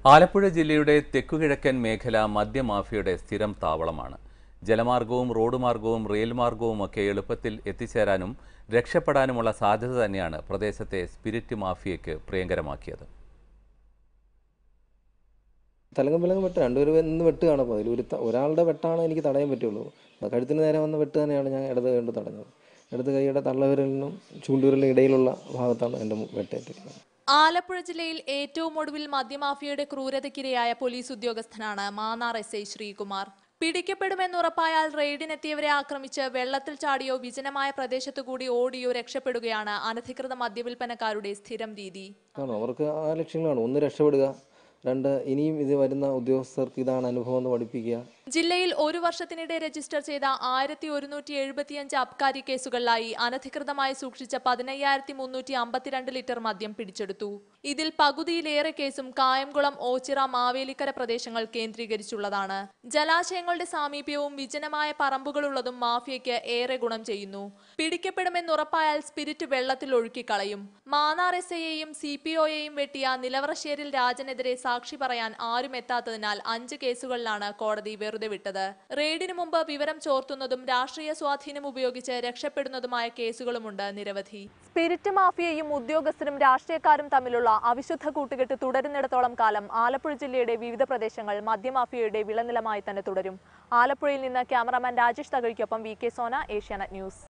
ആലപ്പുഴ ജില്ലയുടെ തെക്കുകിഴക്കൻ മേഖല മദ്യമാഫിയയുടെ സ്ഥിരം താവളമാണ് ജലമാർഗവും റോഡ് മാർഗവും റെയിൽ മാർഗവും ഒക്കെ എളുപ്പത്തിൽ എത്തിച്ചേരാനും രക്ഷപ്പെടാനുമുള്ള സാധ്യത തന്നെയാണ് പ്രദേശത്തെ സ്പിരിറ്റ് മാഫിയയ്ക്ക് പ്രിയങ്കരമാക്കിയത് തലങ്കം വിലങ്കം വെട്ട് രണ്ടുപേരും നിന്ന് വെട്ടുകയാണ് അപ്പോൾ അതിൽ ഒരു ത- ഒരാളുടെ വെട്ടാണ് എനിക്ക് തടയാൻ പറ്റുള്ളൂ അത് കഴുത്തിന് നേരെ വന്ന വെട്ട് തന്നെയാണ് ഞാൻ ഇടത് കൈ കൊണ്ട് തടഞ്ഞത് ഇടത് കൈയുടെ തള്ളവിരലിനും ചൂണ്ടുവിരലിനും ഇടയിലുള്ള ഭാഗത്താണ് എൻ്റെ മു- വെട്ടേറ്റിരിക്കുന്നത് ആലപ്പുഴ ജില്ലയിൽ ഏറ്റവും ഒടുവിൽ മദ്യമാഫിയയുടെ ക്രൂരതയ്ക്കിരയായ പോലീസ് ഉദ്യോഗസ്ഥനാണ് മാന്നാർ എസ് ഐ ശ്രീകുമാർ പിടിക്കപ്പെടുമെന്നുറപ്പായാൽ റെയ്ഡിനെത്തിയവരെ ആക്രമിച്ച് വെള്ളത്തിൽ ചാടിയോ വിജനമായ പ്രദേശത്തു കൂടി ഓടിയോ രക്ഷപ്പെടുകയാണ് അനധികൃത മദ്യവിൽപ്പനക്കാരുടെ സ്ഥിരം രീതി കാരണം അവർക്ക് ആ ലക്ഷ്യങ്ങളാണ് ഒന്ന് രക്ഷപ്പെടുക രണ്ട് ഇനിയും ഇത് വരുന്ന ഉദ്യോഗസ്ഥർക്ക് ഇതാണ് അനുഭവം എന്ന് പഠിപ്പിക്കുക ജില്ലയിൽ ഒരു വർഷത്തിനിടെ രജിസ്റ്റർ ചെയ്ത ആയിരത്തി ഒരുന്നൂറ്റി എഴുപത്തിയഞ്ച് അബ്കാരി കേസുകളിലായി അനധികൃതമായി സൂക്ഷിച്ച പതിനയ്യായിരത്തി മുന്നൂറ്റി അമ്പത്തിരണ്ട് ലിറ്റർ മദ്യം പിടിച്ചെടുത്തു ഇതിൽ പകുതിയിലേറെ കേസും കായംകുളം ഓച്ചിറ മാവേലിക്കര പ്രദേശങ്ങൾ കേന്ദ്രീകരിച്ചുള്ളതാണ് ജലാശയങ്ങളുടെ സാമീപ്യവും വിജനമായ പറമ്പുകളുള്ളതും മാഫിയയ്ക്ക് ഏറെ ഗുണം ചെയ്യുന്നു പിടിക്കപ്പെടുമെന്നുറപ്പായാൽ സ്പിരിറ്റ് വെള്ളത്തിൽ ഒഴുക്കിക്കളയും മാന്നാർ എസ് ഐയെയും സി പി ഒയെയും വെട്ടിയ നിലവറശ്ശേരിൽ രാജനെതിരെ സാക്ഷി പറയാൻ ആരും എത്താത്തതിനാൽ അഞ്ച് കേസുകളിലാണ് കോടതി വെറുതെ വിട്ടത് റെയ്ഡിനു മുമ്പ് വിവരം ചോർത്തുന്നതും രാഷ്ട്രീയ സ്വാധീനം ഉപയോഗിച്ച് രക്ഷപ്പെടുന്നതുമായ കേസുകളുമുണ്ട് നിരവധി സ്പിരിറ്റ് മാഫിയയും ഉദ്യോഗസ്ഥരും രാഷ്ട്രീയക്കാരും തമ്മിലുള്ള അവിശുദ്ധ കൂട്ടുകെട്ട് തുടരുന്നിടത്തോളം കാലം ആലപ്പുഴ ജില്ലയുടെ വിവിധ പ്രദേശങ്ങൾ മദ്യമാഫിയയുടെ വിളനിലമായി തന്നെ തുടരും ആലപ്പുഴയിൽ നിന്ന് ക്യാമറാമാൻ രാജേഷ് തകഴിക്കൊപ്പം V K Sona Asianet news